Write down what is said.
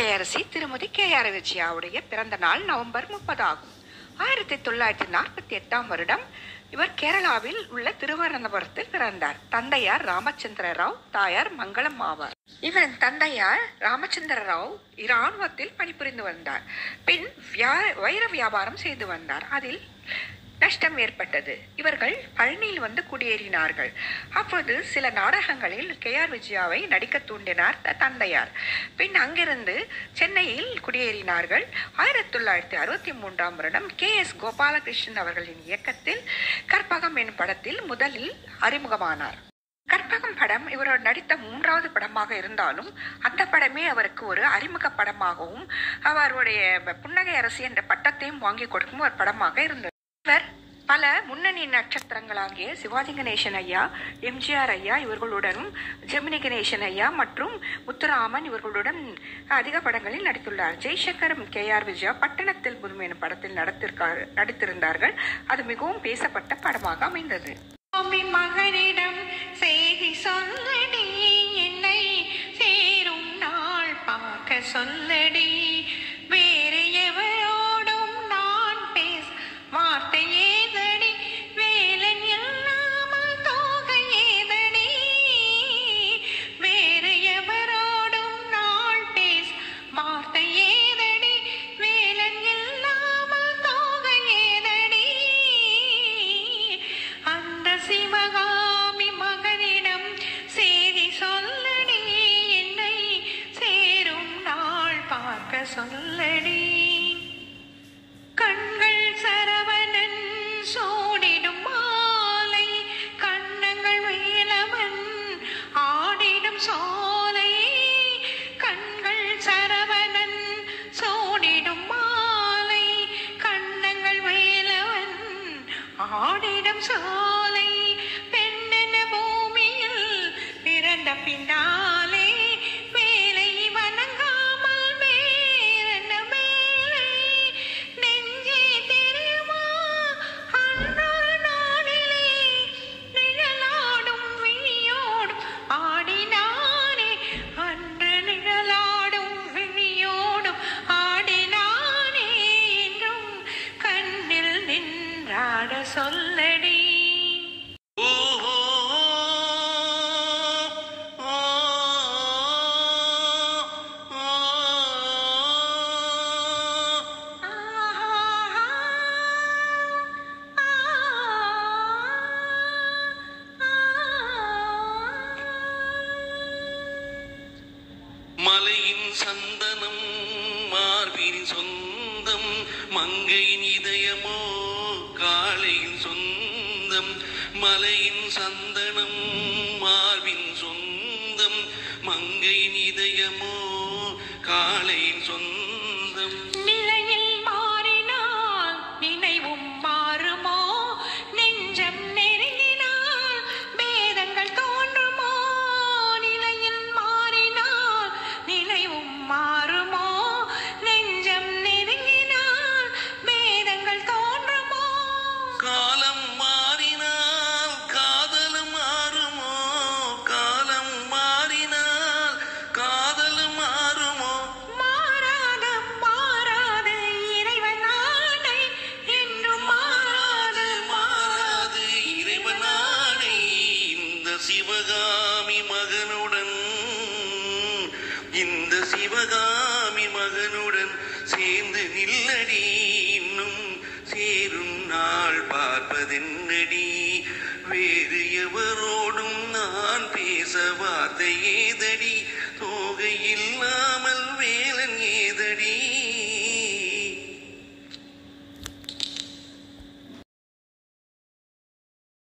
புன்னகையரசி திருமதி K R விஜயாவுடைய பிறந்த நாள் நவம்பர் முப்பது ஆகும் ஆயிரத்தி தொள்ளாயிரத்தி நாற்பத்தி எட்டாம் வருடம் இவர் கேரளாவில் உள்ள திருவனந்தபுரத்தில் பிறந்தார் தந்தையார் ராமச்சந்திர ராவ் தாயார் மங்களம் ஆவார் இவரின் தந்தையார் ராமச்சந்திர ராவ் இராணுவத்தில் பணிபுரிந்து வந்தார் பின் வியா- வைர வியாபாரம் செய்து வந்தார் அதில் நஷ்டம் ஏற்பட்டது இவர்கள் பழனியில் வந்து குடியேறினார்கள் அப்போது சில நாடகங்களில் கே ஆர் விஜயாவை நடிக்க தூண்டினார் த- தந்தையார் பின் அங்கிருந்து சென்னையில் குடியேறினார்கள் ஆயிரத்தி தொள்ளாயிரத்தி அறுபத்தி மூன்றாம் வருடம் கே எஸ் கோபாலகிருஷ்ணன் அவர்களின் இயக்கத்தில் கற்பகம் எனும் படத்தில் முதலில் அறிமுகமானார் கற்பகம் படம் இவரோடு நடித்த மூன்றாவது படமாக இருந்தாலும் அந்த படமே அவருக்கு ஒரு அறிமுக படமாகவும் அவருடைய புன்னகை அரசி என்ற பட்டத்தையும் வாங்கி கொடுக்கும் ஒரு படமாக இருந்தது இவர் பல முன்னணி நட்சத்திரங்களாகிய சிவாஜி கணேசன் ஐயா எம்ஜிஆர் ஐயா இவர்களுடனும் ஜெமினி கணேசன் ஐயா மற்றும் முத்துராமன் இவர்களுடன் அதிக படங்களில் நடித்துள்ளார் ஜெய்சங்கர் கே ஆர் விஜயா பட்டணத்தில் புதுமை எனும் படத்தில் நடித்திருக்கார் நடித்திருந்தார்கள் அது மிகவும் பேசப்பட்ட படமாக அமைந்தது சுவாமி மகனிடம் செய்தி சொல்லடி என்னை சேரும் நாள் பார்க்க சொல்லடி வேறு எவரோடும் நான் பேச வார்த்தை ஏதடி வேலன் இல்லாமல் தோகை ஏதடி வேறு எவரோடும் நான் பேச வார்த்தை ஏதடி வேலன் இல்லாமல் தோகை ஏதடி அந்த சிவகாமி மகனிடம் செய்தி சொல்லடி என்னை சேரும் நாள் பார்க்க சொல்லடி கண்கள் சரவணன் சூடிடும் மாலை கண்ணங்கள் வேலவன் ஆடிடும் சோலை கண்கள் சரவணன் சூடிடும் மாலை கண்ணங்கள் வேலவன் ஆடிடும் சோலை பெண்ணென பூமியில் பிறந்த பின்னாலே வேலை வணங்காமல் வேறென்ன வேலை நெஞ்சே தெரியுமா அன்றொரு நாளிலே நிழலாடும் விழியோடும் ஆடினானே அன்று நிழலாடும் விழியோடும் ஆடினானே என்றும் கண்ணில் நின்றாட சொல்லடி ஓஹோ ஓ மலையின் சந்தனம் மார்பின் சொந்தம் மங்கையின் இதயமோ காளையின் சொந்தம் மலையின் சந்தனம் மார்பின் சொந்தம் மங்கையின் இதயமோ காளையின் சொந்தம் நிலையில் மாறினால் நினைவும் மாறுமோ நெஞ்சம் நெருங்கினால் பேதங்கள் தோன்றுமோ நிலையில் மாறினால் நினைவும் மாறுமோ நெஞ்சம் நெருங்கினால் பேதங்கள் தோன்றுமோ காலம் மாறினால் காதலும் மாறுமோ காலம் மாறினால் காதலும் மாறுமோ மாறாத மாறாத இறைவன் ஆணை என்றும் மாறாத மாறாது இறைவனானை இந்த சிவகாமி மகனுடன் இந்த சிவகாமி மகனுடன் சேர்ந்து நில்லடி இன்னும் சேரும் நாள் பார்ப்பதென்னடி வேறு எவரோடும் நான் பேச வார்த்தை ஏதடி தோகை இல்லாமல் வேலன் ஏதடி